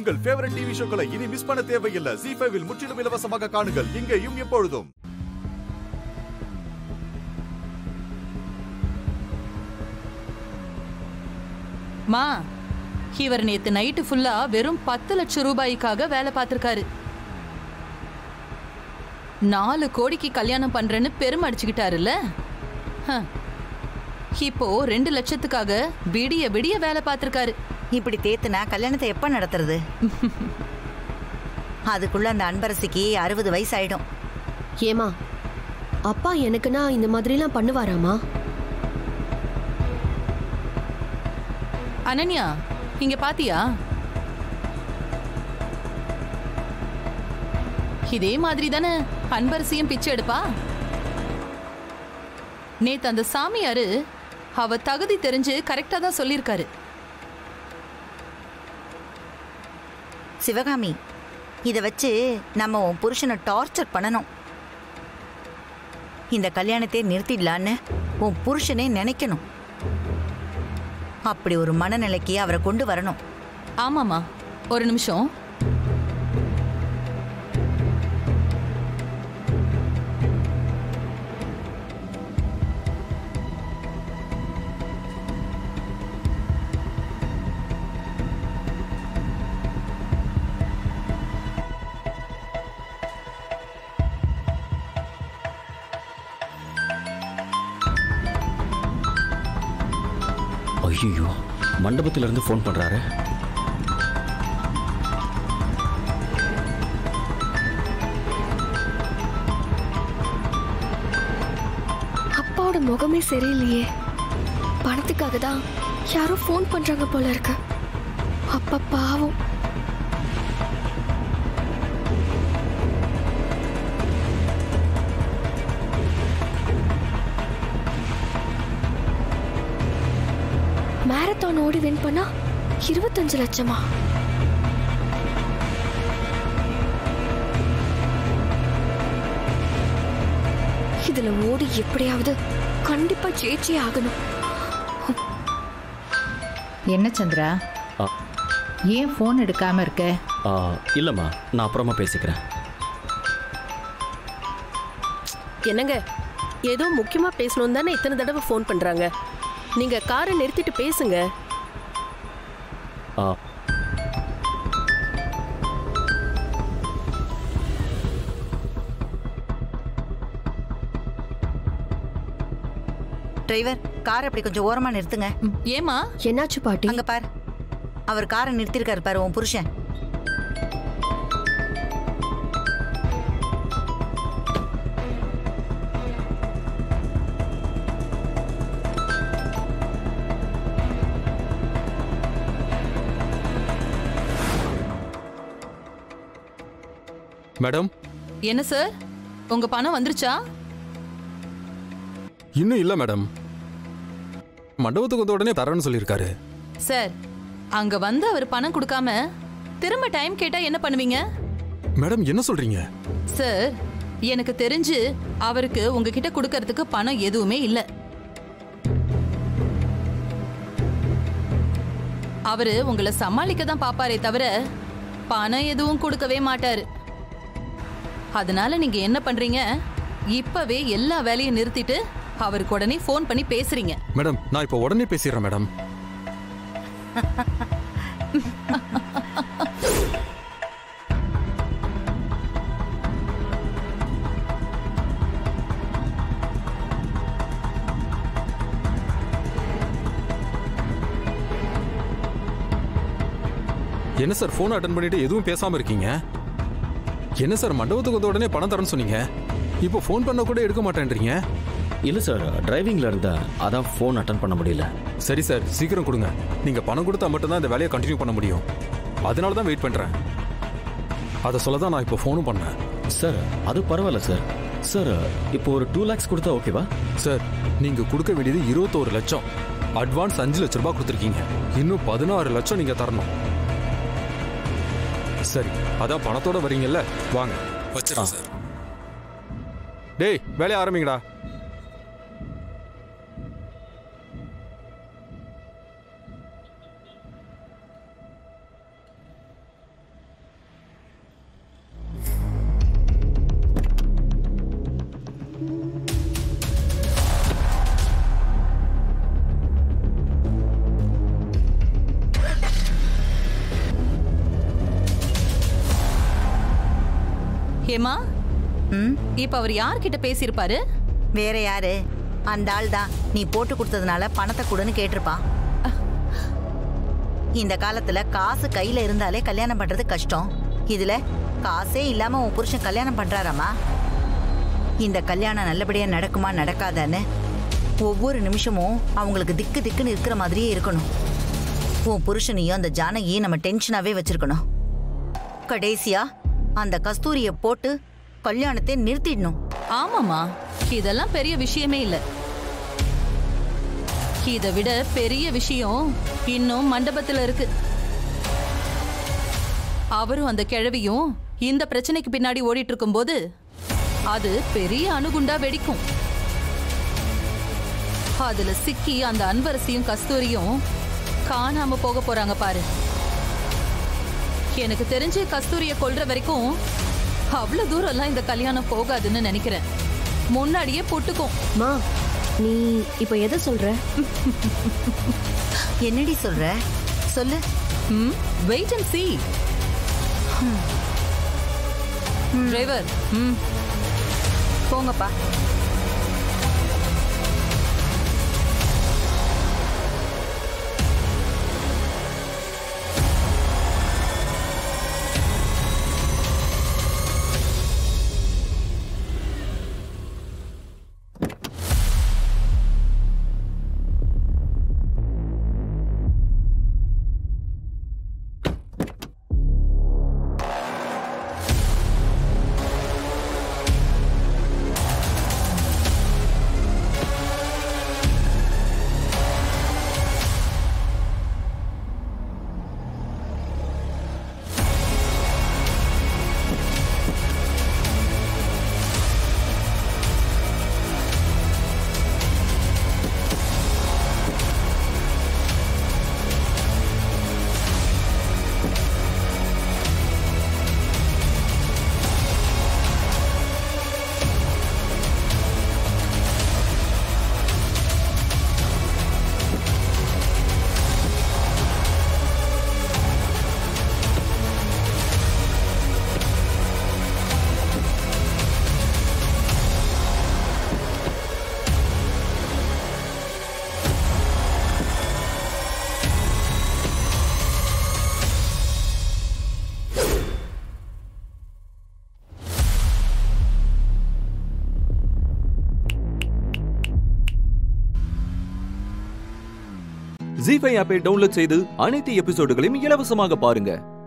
உங்கள் favourite TV ஷோக்களை இனி miss பண்ண தேவையில்லை ஜி ஃபைவில் முற்றிலும் இலவசமாக காணுங்கள் இங்கேயும் எப்பொழுதும் மா இவர் நேத்து நைட்டு ஃபுல்லா வெறும் பத்து லட்சம் ரூபாய்க்காக வேலை பார்த்திருக்காரு நாலு கோடிக்கு கல்யாணம் பண்றேன்னு பெருமை அடிச்சுக்கிட்டாருல்ல ஹ. இப்போ ரெண்டு லட்சத்துக்காக விடிய விடிய வேலை பார்த்திருக்காரு இப்படி தேத்துனா கல்யாணத்தை எப்ப நடத்துறது அதுக்குள்ள அந்த அன்பரசிக்கு அறுபது வயசு ஆயிடும் ஏமா அப்பா எனக்குன்னா இந்த மாதிரிலாம் பண்ணுவாராமா அனன்யா இங்க பாத்தியா இதே மாதிரி தானே அன்பரசியும் பிச்சை எடுப்பா நேத்து அந்த சாமியாரு அவ தகுதி தெரிஞ்சு கரெக்டா தான் சொல்லியிருக்காரு சிவகாமி இதை வச்சு நம்ம உன் புருஷனை டார்ச்சர் பண்ணணும் இந்த கல்யாணத்தை நிறுத்திடலான்னு உன் புருஷனே நினைக்கணும் அப்படி ஒரு மனநிலைக்கு அவரை கொண்டு வரணும் ஆமாமா ஒரு நிமிஷம் ஐயோ மண்டபத்துல இருந்து ஃபோன் பண்றாரு அப்பாவோட முகமே சரியில்லையே பணத்துக்காக தான் யாரோ ஃபோன் பண்றாங்க போல இருக்கு அப்பா பாவம் மேரத்தான் ஓடி வின் பண்ணா இருபத்தஞ்சு லட்சமா இதுல ஓடி எப்படியாவது கண்டிப்பா ஜெயிச்சே ஆகணும் என்ன சந்திரா ஆ. ஏன் ஃபோன் எடுக்காம இருக்க ஆ, இல்லம்மா நான் அப்புறமா பேசிக்கிறேன் என்னங்க ஏதோ முக்கியமா பேசணும் தானே இத்தனை தடவை ஃபோன் பண்றாங்க நீங்க காரை நிறுத்திட்டு பேசுங்க ஆ, டிரைவர் கார் அப்படி கொஞ்சம் ஓரமா நிறுத்துங்க ம், ஏமா என்னாச்சு பாட்டி அங்க பார் அவர் காரை நிறுத்திருக்காரு பாரு உன் புருஷன் மேடம் என்ன சார் உங்க பணம் வந்துருச்சா இன்னும் இல்லை மேடம் மண்டபத்துக்கு வந்த உடனே தரேன்னு சொல்லியிருக்காரு சார் அங்க வந்து அவர் பணம் கொடுக்காம திரும்ப டைம் கேட்டா என்ன பண்ணுவீங்க மேடம் என்ன சொல்றீங்க சார் எனக்கு தெரிஞ்சு அவருக்கு உங்ககிட்ட கொடுக்கறதுக்கு பணம் எதுவுமே இல்ல அவரு உங்களை சமாளிக்க தான் பாப்பாரே தவிர பணம் எதுவும் கொடுக்கவே மாட்டாரு அதனால நீங்க என்ன பண்றீங்க இப்பவே எல்லா வேலையும் நிறுத்திட்டு அவருக்கு உடனே ஃபோன் பண்ணி பேசுறீங்க மேடம் நான் இப்போ உடனே பேசிடுறேன் மேடம் என்ன சார் ஃபோன் அட்டன் பண்ணிட்டு எதுவும் பேசாம இருக்கீங்க என்ன சார் மண்டபத்துக்கு வந்த உடனே பணம் தரேன்னு சொன்னீங்க இப்போ ஃபோன் பண்ண கூட எடுக்க மாட்டேன்றீங்க இல்ல சார் டிரைவிங்ல இருந்தா அதான் ஃபோன் அட்டன் பண்ண முடியல சரி சார் சீக்கிரம் கொடுங்க நீங்க பணம் கொடுத்தா மட்டும்தான் இந்த வேலையை கண்டினியூ பண்ண முடியும் அதனால தான் வெயிட் பண்றேன் அதை சொல்ல தான் நான் இப்போ ஃபோனும் பண்ணேன் சார் அது பரவாயில்ல சார் சார் இப்போ ஒரு டூ லேக்ஸ் கொடுத்தா ஓகேவா சார் நீங்க கொடுக்க வேண்டியது இருபத்தோரு லட்சம் அட்வான்ஸ் அஞ்சு லட்ச ரூபாய் கொடுத்துருக்கீங்க இன்னும் பதினாறு லட்சம் நீங்க தரணும் சரி அதான் பணத்தோட வரீங்கல்ல வாங்க வச்சிடறேன் சார் டேய் வேலையை ஆரம்பிங்கடா ஏமா ம் இப்ப அவர் யார்கிட்ட பேசியிருப்பாரு வேற யாரு அந்த ஆள் தான் நீ போட்டு கொடுத்ததுனால பணத்தை கொடுன்னு கேட்டிருப்பான் இந்த காலத்துல காசு கையில இருந்தாலே கல்யாணம் பண்றது கஷ்டம் இதுல காசே இல்லாம உன் புருஷன் கல்யாணம் பண்றாராமா இந்த கல்யாணம் நல்லபடியா நடக்குமா நடக்காதான்னு ஒவ்வொரு நிமிஷமும் அவங்களுக்கு திக்கு திக்குன்னு இருக்கிற மாதிரியே இருக்கணும் உன் புருஷனையும் அந்த ஜானகியும் நம்ம டென்ஷனாவே வச்சிருக்கணும் கடைசியா அந்த கஸ்தூரிய போட்டு கல்யாணத்தை நிறுத்திடணும் ஆமாமா இதெல்லாம் பெரிய விஷயமே இல்ல இதை விட பெரிய விஷயம் இன்னும் மண்டபத்துல இருக்கு அவரும் அந்த கிழவியும் இந்த பிரச்சனைக்கு பின்னாடி ஓடிட்டு இருக்கும்போது அது பெரிய அணுகுண்டா வெடிக்கும் அதுல சிக்கி அந்த அன்பரசியும் கஸ்தூரியும் காணாம போக போறாங்க பாரு எனக்கு தெரிஞ்சு கஸ்தூரிய கொல்ற வரைக்கும் அவ்வளவு தூரம்லாம் இந்த கல்யாணம் போகாதுன்னு நினைக்கிறேன் முன்னாடியே புட்டுக்கும் மா நீ இப்போ எதை சொல்ற என்னடி சொல்ற சொல்லு ம் வெயிட் அண்ட் see டிரைவர் ம் போங்கப்பா ஜி ஃபைவ் ஆப்பை டவுன்லோட் செய்து அனைத்து எபிசோடுகளையும் இலவசமாக பாருங்க